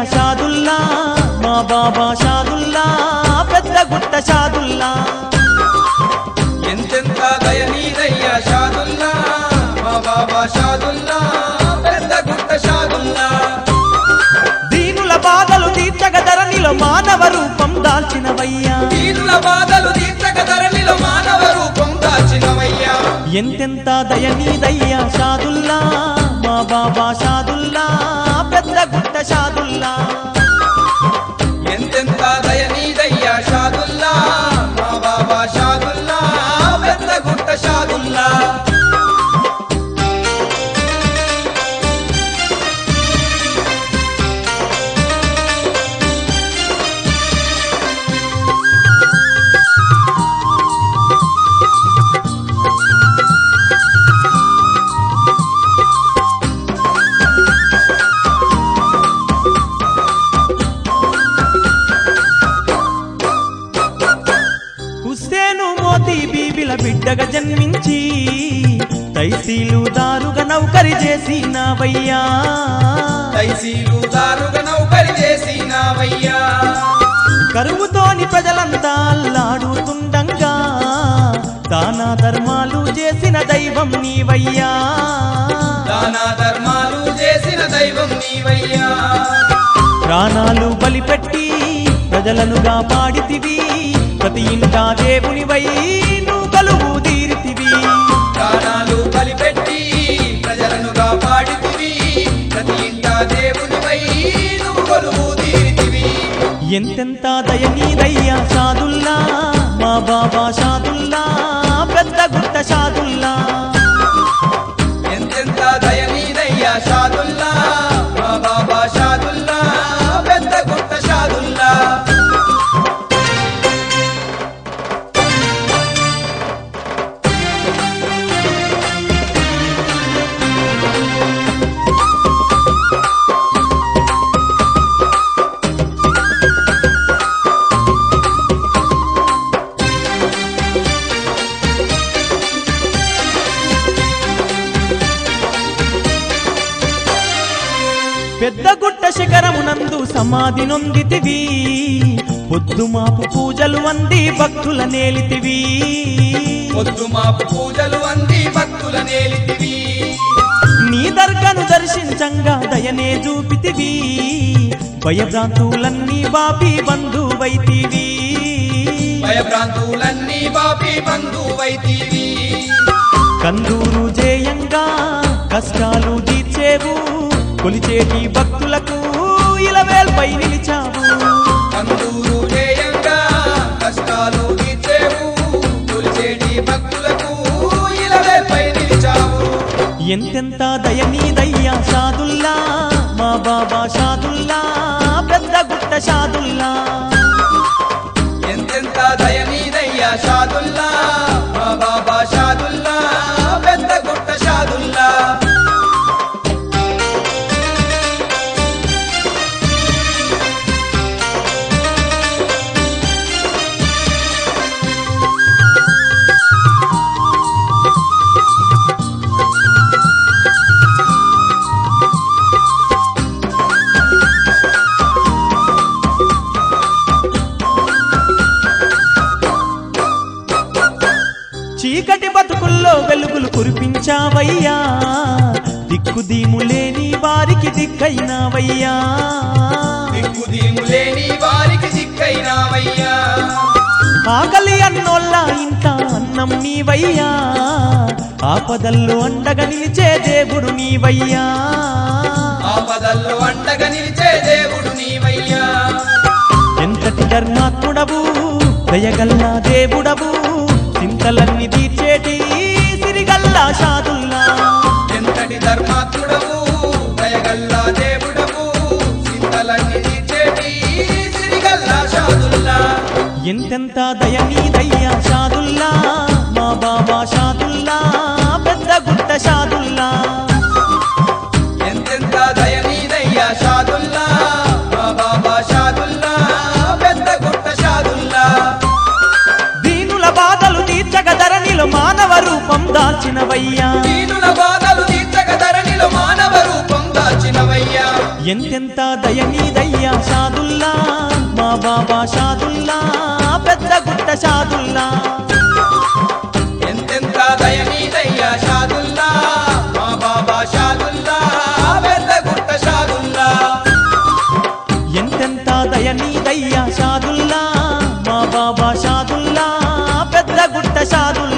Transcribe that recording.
షాదుల్లా మా బాబా షాదుల్లా పెద్ద గుట్ట షాదుల్లా ఎంతెంత దయనీదయ్యా షాదుల్లా మా బాబా షాదుల్లా పెద్ద గుట్ట షాదుల్లా దీనుల బాధలు తీర్చగ ధరణిలో మానవ రూపం దాల్చినవయ్యా వీరుల బాధలు తీర్చక ధరణిలో మానవ రూపం దాచినవయ్యా ఎంతెంత దయనీదయ్యా షాదుల్లా మా బాబా షాదుల్లా పెద్ద గుట్ట షాదుల్లా ఎంతెంత దయనీదయ్యా షాదుల్లా మా బాబా షాదుల్లా పెద్ద గుట్ట షాదుల్లా హుస్సేను మోతీ బీబిల బిడ్డగా జన్మించి తైసీలు దారుగా నౌకరి చేసినవయ్యా తైసీలు దారుగా నౌకరి చేసినావయ్యా కరువుతోని ప్రజలంతా అల్లాడుతుండంగా దాన ధర్మాలు చేసిన దైవం నీవయ్యా దాన ధర్మాలు చేసిన దైవం నీవయ్యా ప్రాణాలు బలిపెట్టి ప్రజలను కాపాడితివి ప్రతి ఇంటా దేవునివై నువ్వు కలుగు తీరితివి ప్రాణాలు బలిపెట్టి ప్రజలను కాపాడితివి ప్రతి ఇంట దేవునివై నువ్వు కొలువు తీరితివి ఎంతెంత దయనీదయ్యా సాదుల్లా మా బాబా షాదుల్లా పెద్ద గుట్ట షాదుల్లా ఎంతెంత దయనీదయ్యా షాదుల్లా మా బాబా షాదుల్లా పెద్ద గుట్ట షాదుల్లా పెద్ద గుట్ట శిఖరమునందు సమాధి నొందితివి పొద్దుమాపు పూజలు అంది భక్తుల నేలితివి పొద్దు మాపు పూజలు అంది భక్తుల నేలితివి నీ దర్గను దర్శించంగా దయనే చూపితివి భయభ్రాంతులన్నీ బాపి బంధువైతివి భయభ్రాంతులన్నీ బాపి బంధువైతివి కందూరు జేయంగా కష్టాలు తీర్చేవు కొలిచేటి భక్తులకు ఇలవేల్పై నిలిచావు కందూరు జయంగా కష్టాలు తీర్చేవు కొలిచేటి భక్తులకు ఇలవేపై నిలిచావు ఎంతెంత దయనీదయ్యా షాదుల్లా మా బాబా షాదుల్లా పెద్ద గుట్ట షాదుల్లా ఎంతెంత దయనీదయ్యా షాదుల్లా మా బాబా షాదుల్లా పెద్ద గుట్ట షాదుల్లా చీకటి బతుకుల్లో వెలుగులు కురిపించావయ్యా దిక్కు దీములేని వారికి దిక్కైనావయ్యా దిక్కుదీములేని వారికి దిక్కైనావయ్యా ఆకలి అన్నోళ్ళ ఇంట అన్నం నీవయ్యా ఆపదల్లో అండగా నిలిచే దేవుడు నీవయ్యా ఆపదల్లో అండగా నిలిచే దేవుడు నీవయ్యా ఎంతటి ధర్మాత్ముడవు దయగల్లా దేవుడవు చింతలన్నీ తీర్చేటి సిరిగల్లా షాదుల్లా ఎంతటి ధర్మాత్ముడవు దయగల్లా దేవుడవు చింతలన్నీ తీర్చేటి సిరిగల్లా షాదుల్లా ఎంతెంత దయనీదయ్యా షాదుల్లా మా బాబా షాదుల్లా పెద్ద గుట్ట షాదుల్లా ఎంతెంత దయనీదయ్యా షాదుల్లా మా బాబా షాదుల్లా పెద్ద గుట్ట షాదుల్లా దీనుల బాధలు తీర్చగ ధరణిలో మానవ రూపం దాల్చినవయ్యా దీనుల బాధలు తీర్చక ధరణిలో మానవ రూపం దాచినవయ్యా ఎంతెంత దయనీదయ్యా షాదుల్లా మా బాబా షాదుల్లా పెద్ద గుట్ట షాదుల్లా ఎంతెంత దయనీదయ్యా షాదుల్లా మా బాబా షాదుల్లా పెద్ద గుట్ట షాదుల్లా ఎంతెంత దయనీదయ్యా షాదుల్లా మా బాబా షాదుల్లా పెద్ద గుట్ట షాదుల్లా